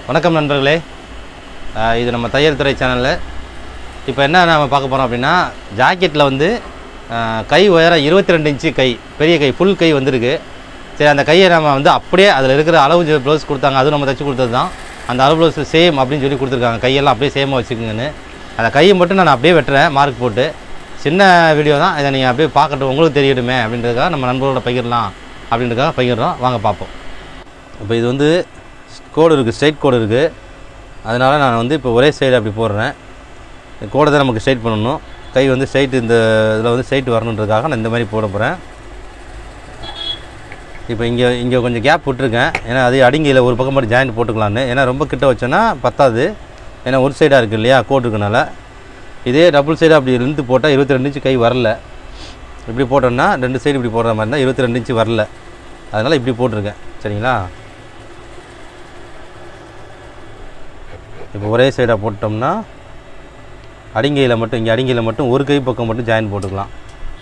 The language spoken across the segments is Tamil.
வணக்கம் நண்பர்களே ஆஹ் இது நம்ம தையல் துறை சேனலில் இப்போ என்ன நம்ம பார்க்க போகிறோம் அப்படின்னா ஜாக்கெட்டில் வந்து ஆஹ் கை உயரம் இருபத்தி ரெண்டு இன்ச்சு கை பெரிய கை ஃபுல் கை வந்திருக்கு சரி அந்த கையை நம்ம வந்து அப்படியே அதில் இருக்கிற அளவு ப்ளவுஸ் கொடுத்தாங்க அதுவும் நம்ம தைச்சி கொடுத்தது தான் அந்த அளவு ப்ளவுஸ் சேம் அப்படின்னு சொல்லி கொடுத்துருக்காங்க கையெல்லாம் அப்படியே சேமாக வச்சுக்கோங்கன்னு அந்த கையை மட்டும் நான் அப்படியே வெட்டுறேன் மார்க் போட்டு சின்ன வீடியோ தான் இதை நீங்கள் அப்படியே பார்க்கட்டும் உங்களுக்கு தெரியட்டுமே அப்படின்றதுக்காக நம்ம நண்பர்களோட பகிரலாம் அப்படின்றதுக்காக பகிர்றோம் வாங்க பார்ப்போம் இப்போ இது வந்து கோடு இருக்குது ஸ்ட்ரைட் கோடு இருக்குது அதனால் நான் வந்து இப்போ ஒரே சைடு அப்படி போடுறேன் இந்த கோடை தான் நமக்கு ஸ்ட்ரைட் பண்ணணும் கை வந்து ஸ்ட்ரைட் இந்த இதில் வந்து ஸ்ட்ரைட் வரணுன்றதுக்காக நான் இந்த மாதிரி போட போகிறேன் இப்போ இங்கே இங்கே கொஞ்சம் கேப் விட்டுருக்கேன் ஏன்னா அது அடிங்கையில் ஒரு பக்கம் மட்டும் ஜாயிண்ட் போட்டுக்கலான்னு ஏன்னா ரொம்ப கிட்ட வச்சோன்னா பத்தாது ஏன்னா ஒரு சைடாக இருக்குது இல்லையா கோட் இருக்கனால இதே டபுள் சைடு அப்படி இருந்து போட்டால் இருபத்தி ரெண்டு இன்ச்சு கை வரல இப்படி போட்டோம்னா ரெண்டு சைடு இப்படி போடுற மாதிரி இருந்தால் இருபத்தி ரெண்டு இன்ச்சு வரல அதனால் இப்படி போட்டிருக்கேன் சரிங்களா இப்போ ஒரே சைடாக போட்டோம்னா அடிங்கையில் மட்டும் இங்கே அடிங்கையில் மட்டும் ஒரு கை பக்கம் மட்டும் ஜாயின் போட்டுக்கலாம்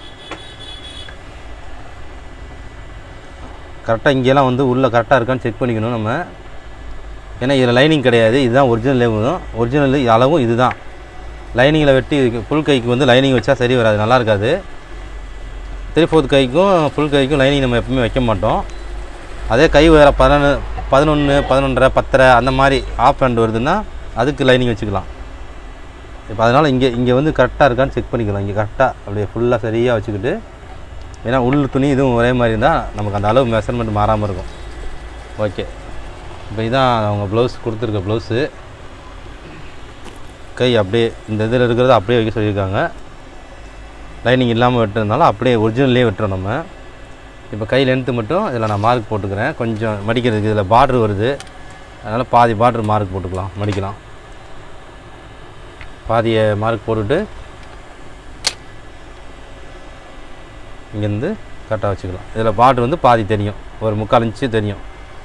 கரெக்டாக இங்கெல்லாம் வந்து உள்ளே கரெக்டாக இருக்கான்னு செக் பண்ணிக்கணும் நம்ம ஏன்னா இதில் லைனிங் கிடையாது இதுதான் ஒரிஜினல் லேவும் ஒரிஜினல் அளவும் இதுதான் லைனிங்கில் வெட்டி ஃபுல் கைக்கு வந்து லைனிங் வச்சா சரி வராது நல்லா இருக்காது த்ரீ ஃபோர்த் கைக்கும் ஃபுல் கைக்கும் லைனிங் நம்ம எப்பவுமே வைக்க மாட்டோம் அதே கை வேறு பதினொன்று பதினொன்று பதினொன்றரை பத்தரை அந்த மாதிரி ஆஃப் ஹேண்ட் வருதுன்னா அதுக்கு லைனிங் வச்சுக்கலாம் இப்போ அதனால் இங்கே இங்கே வந்து கரெக்டாக இருக்கான்னு செக் பண்ணிக்கலாம் இங்கே கரெக்டாக அப்படியே ஃபுல்லாக சரியாக வச்சுக்கிட்டு ஏன்னா உள் துணி இதுவும் ஒரே மாதிரி இருந்தால் நமக்கு அந்த அளவு மெஷர்மெண்ட் மாறாமல் இருக்கும் ஓகே இப்போ இதான் அவங்க ப்ளவுஸ் கொடுத்துருக்க ப்ளவுஸு கை அப்படியே இந்த இதில் இருக்கிறத அப்படியே வைக்க சொல்லியிருக்காங்க லைனிங் இல்லாமல் வெட்டுறதுனால அப்படியே ஒரிஜினல்லே வெட்டுறோம் நம்ம இப்போ கை லென்த்து மட்டும் இதில் நான் மார்க் போட்டுக்கிறேன் கொஞ்சம் மடிக்கிறதுக்கு இதில் பார்ட்ரு வருது அதனால் பாதி பார்ட்ரு மார்க் போட்டுக்கலாம் மடிக்கலாம் பாதியை மார்க் போட்டுட்டு இங்கேருந்து கரெக்டாக வச்சுக்கலாம் இதில் பார்ட்ரு வந்து பாதி தெரியும் ஒரு முக்கால் இன்ச்சு தெரியும்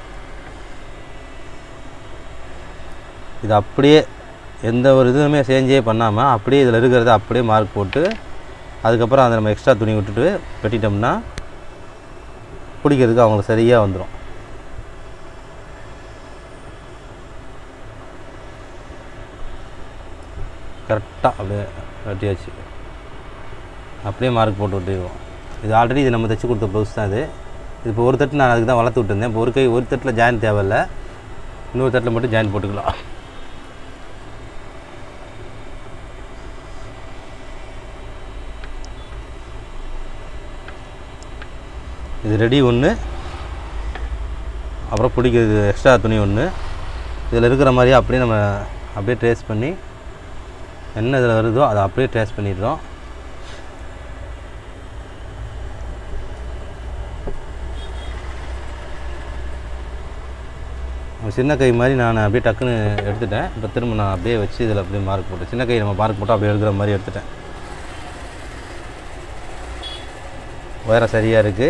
இது அப்படியே எந்த ஒரு இதுவுமே சேஞ்சே பண்ணாமல் அப்படியே இதில் இருக்கிறத அப்படியே மார்க் போட்டு அதுக்கப்புறம் அதை நம்ம எக்ஸ்ட்ரா துணி விட்டுட்டு வெட்டிட்டோம்னா பிடிக்கிறதுக்கு அவங்களுக்கு சரியாக வந்துடும் கரெக்டாக அப்படியே வெட்டியாச்சு அப்படியே மார்க் போட்டு விட்டுருவோம் இது ஆல்ரெடி இது நம்ம தைச்சி கொடுத்த ப்ளவுஸ் தான் இது இது இப்போ ஒரு தட்டு நான் அதுக்கு தான் வளர்த்து விட்டுருந்தேன் இப்போ ஒரு கை ஒரு தட்டில் ஜாயின் தேவையில்லை இன்னொரு தட்டில் மட்டும் ஜாயின் போட்டுக்கலாம் இது ரெடி ஒன்று அப்புறம் பிடிக்கிறது எக்ஸ்ட்ரா துணி ஒன்று இதில் இருக்கிற மாதிரியே அப்படியே நம்ம அப்படியே ட்ரேஸ் பண்ணி என்ன இதில் வருதோ அதை அப்படியே ட்ரேஸ் பண்ணிடுறோம் ஒரு சின்ன கை மாதிரி நான் அப்படியே டக்குன்னு எடுத்துட்டேன் இப்போ திரும்ப நான் அப்படியே வச்சு இதில் அப்படியே மார்க் போட்டேன் சின்ன கை நம்ம மார்க் போட்டு அப்படியே எடுக்கிற மாதிரி எடுத்துட்டேன் உயரம் சரியாக இருக்குது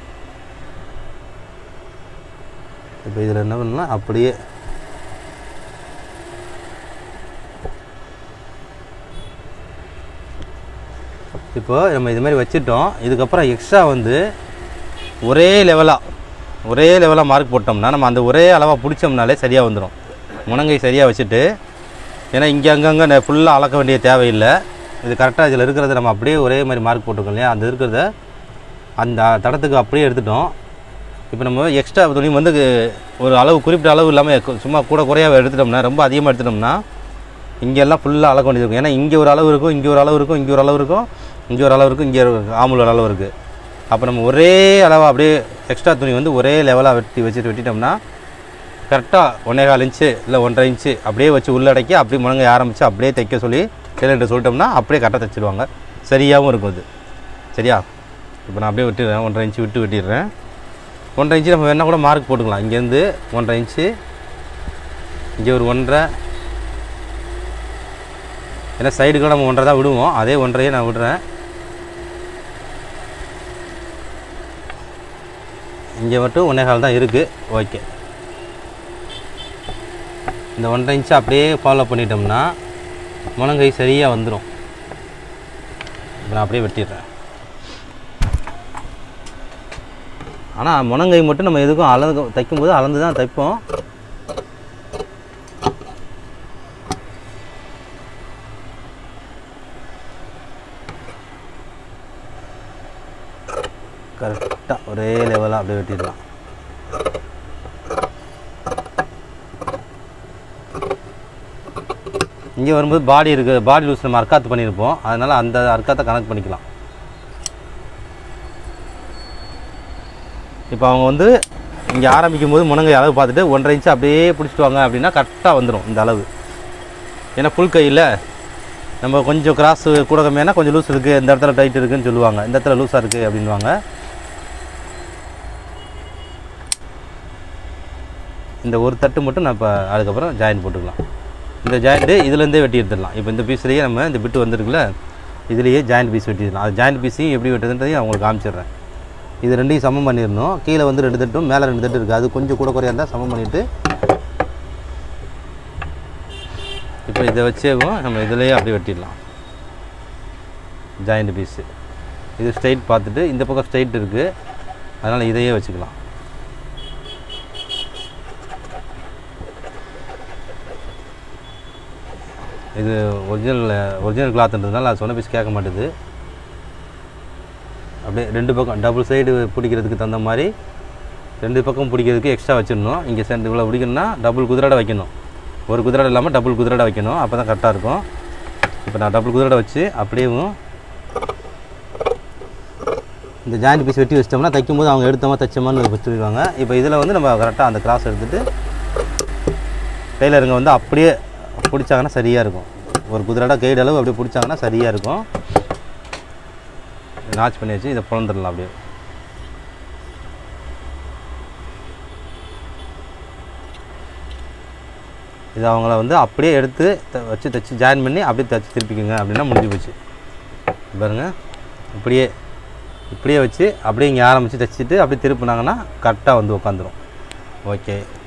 இப்போ இதில் என்ன பண்ணலாம் அப்படியே இப்போ நம்ம இது மாதிரி வச்சுட்டோம் இதுக்கப்புறம் எக்ஸ்ட்ரா வந்து ஒரே லெவலாக ஒரே லெவலாக மார்க் போட்டோம்னா நம்ம அந்த ஒரே அளவாக பிடிச்சோம்னாலே சரியாக வந்துடும் முனங்கை சரியாக வச்சுட்டு ஏன்னா இங்கே அங்கங்கே ஃபுல்லாக அளக்க வேண்டிய தேவையில்லை இது கரெக்டாக இதில் இருக்கிறத நம்ம அப்படியே ஒரே மாதிரி மார்க் போட்டிருக்கோம் இல்லையா அந்த இருக்கிறத அந்த தடத்துக்கு அப்படியே எடுத்துட்டோம் இப்போ நம்ம எக்ஸ்ட்ரா துணி வந்து ஒரு அளவு குறிப்பிட்ட அளவு இல்லாமல் சும்மா கூட குறையாக எடுத்துட்டோம்னா ரொம்ப அதிகமாக எடுத்துட்டோம்னா இங்கெல்லாம் ஃபுல்லாக அளக்க வேண்டியது இருக்கும் ஏன்னா இங்கே ஒரு அளவு இருக்கும் இங்கே ஒரு அளவு இருக்கும் இங்கே ஒரு அளவு இருக்கும் இங்கே ஒரு அளவு இருக்கும் இங்கே ஒரு ஆம்பூல் ஒரு அளவு இருக்குது அப்போ நம்ம ஒரே அளவாக அப்படியே எக்ஸ்ட்ரா துணி வந்து ஒரே லெவலாக வெட்டி வச்சுட்டு வெட்டிட்டோம்னா கரெக்டாக ஒன்றே கால் இன்ச்சு இல்லை ஒன்றரை இன்ச்சு அப்படியே வச்சு உள்ளடக்கி அப்படியே முழங்க ஆரம்பித்து அப்படியே தைக்க சொல்லி டெய்லர்கிட்ட சொல்லிட்டோம்னா அப்படியே கரெக்டாக தைச்சிடுவாங்க சரியாகவும் இருக்கும் அது சரியா இப்போ நான் அப்படியே விட்டுடுறேன் ஒன்றரை இன்ச்சு விட்டு வெட்டிடுறேன் ஒன்றரை இன்ச்சு நம்ம வேணால் கூட மார்க் போட்டுக்கலாம் இங்கேருந்து ஒன்றரை இன்ச்சு இங்கே ஒரு ஒன்றரை ஏன்னா சைடுக்கு நம்ம ஒன்றரை தான் விடுவோம் அதே ஒன்றையே நான் விடுறேன் இங்கே மட்டும் ஒன்றே கால் தான் இருக்குது ஓகே இந்த ஒன்றரை இன்ச்சு அப்படியே ஃபாலோ பண்ணிட்டோம்னா முழங்கை சரியாக வந்துடும் இப்போ நான் அப்படியே வெட்டிடுறேன் ஆனால் முனங்கை மட்டும் நம்ம எதுக்கும் அளந்து தைக்கும்போது அளந்து தான் தைப்போம் ஒரே லெவலாக அப்படியே வெட்டிடலாம் இங்கே வரும்போது பாடி இருக்கு பாடி லூஸ் நம்ம அர்க்காத்து பண்ணியிருப்போம் அதனால் அந்த அர்க்காத்தை கனெக்ட் பண்ணிக்கலாம் இப்போ அவங்க வந்து இங்கே ஆரம்பிக்கும் போது முனங்கை அளவு பார்த்துட்டு ஒன்றரை இன்ச்சு அப்படியே பிடிச்சிட்டு வாங்க அப்படின்னா கரெக்டாக வந்துடும் இந்த அளவு ஏன்னா ஃபுல் கையில் நம்ம கொஞ்சம் கிராஸ் கூட கம்மியானா கொஞ்சம் லூஸ் இருக்குது இந்த இடத்துல டைட் இருக்குன்னு சொல்லுவாங்க இந்த இடத்துல லூஸாக இருக்குது அப்படின்வாங்க இந்த ஒரு தட்டு மட்டும் நான் இப்போ அதுக்கப்புறம் ஜாயின் போட்டுக்கலாம் இந்த ஜாயிண்ட்டு இதுலேருந்தே வெட்டி எடுத்துடலாம் இப்போ இந்த பீஸ்லேயே நம்ம இந்த பிட்டு வந்திருக்குல்ல இதுலேயே ஜாயிண்ட் பீஸ் வெட்டிடலாம் அது ஜாயிண்ட் பீஸையும் எப்படி வெட்டுதுன்றதையும் நான் உங்களுக்கு காமிச்சிடுறேன் இது ரெண்டையும் சமம் பண்ணிடணும் கீழே வந்து ரெண்டு தட்டும் மேலே ரெண்டு தட்டு இருக்குது அது கொஞ்சம் கூட குறையா இருந்தால் சமம் பண்ணிவிட்டு இப்போ இதை வச்சேவும் நம்ம இதுலேயே அப்படியே வெட்டிடலாம் ஜாயிண்ட் பீஸு இது ஸ்ட்ரைட் பார்த்துட்டு இந்த பக்கம் ஸ்ட்ரைட் இருக்குது அதனால் இதையே வச்சுக்கலாம் இது ஒரிஜினல் ஒரிஜினல் கிளாத்ன்றதுனால அது சொன்ன பீஸ் கேட்க மாட்டுது அப்படியே ரெண்டு பக்கம் டபுள் சைடு பிடிக்கிறதுக்கு தகுந்த மாதிரி ரெண்டு பக்கம் பிடிக்கிறதுக்கு எக்ஸ்ட்ரா வச்சிடணும் இங்கே சேர்ந்து இவ்வளோ பிடிக்கணும்னா டபுள் குதிராடை வைக்கணும் ஒரு குதிராடை இல்லாமல் டபுள் குதிராடை வைக்கணும் அப்போ தான் கரெக்டாக இருக்கும் இப்போ நான் டபுள் குதிராடை வச்சு அப்படியேவும் இந்த ஜாயிண்ட் பீஸ் வெட்டி வச்சிட்டோம்னா தைக்கும்போது அவங்க எடுத்தோமா தைச்சோமான்னு வச்சுருவாங்க இப்போ இதில் வந்து நம்ம கரெக்டாக அந்த கிராஸ் எடுத்துகிட்டு டெய்லருங்க வந்து அப்படியே பிடிச்சாங்கன்னா சரியாக இருக்கும் ஒரு குதிராடா கைடு அளவு அப்படியே பிடிச்சாங்கன்னா சரியாக இருக்கும் நாச் பண்ணி வச்சு இதை பிறந்துடலாம் அப்படியே இது அவங்கள வந்து அப்படியே எடுத்து த- வச்சு தைச்சி ஜாயின் பண்ணி அப்படியே தைச்சி திருப்பிக்குங்க அப்படின்னா முடிஞ்சு போச்சு பாருங்க இப்படியே இப்படியே வச்சு அப்படியே இங்கே ஆரம்பித்து தைச்சிட்டு அப்படியே திருப்பினாங்கன்னா கரெக்டாக வந்து உட்காந்துரும் ஓகே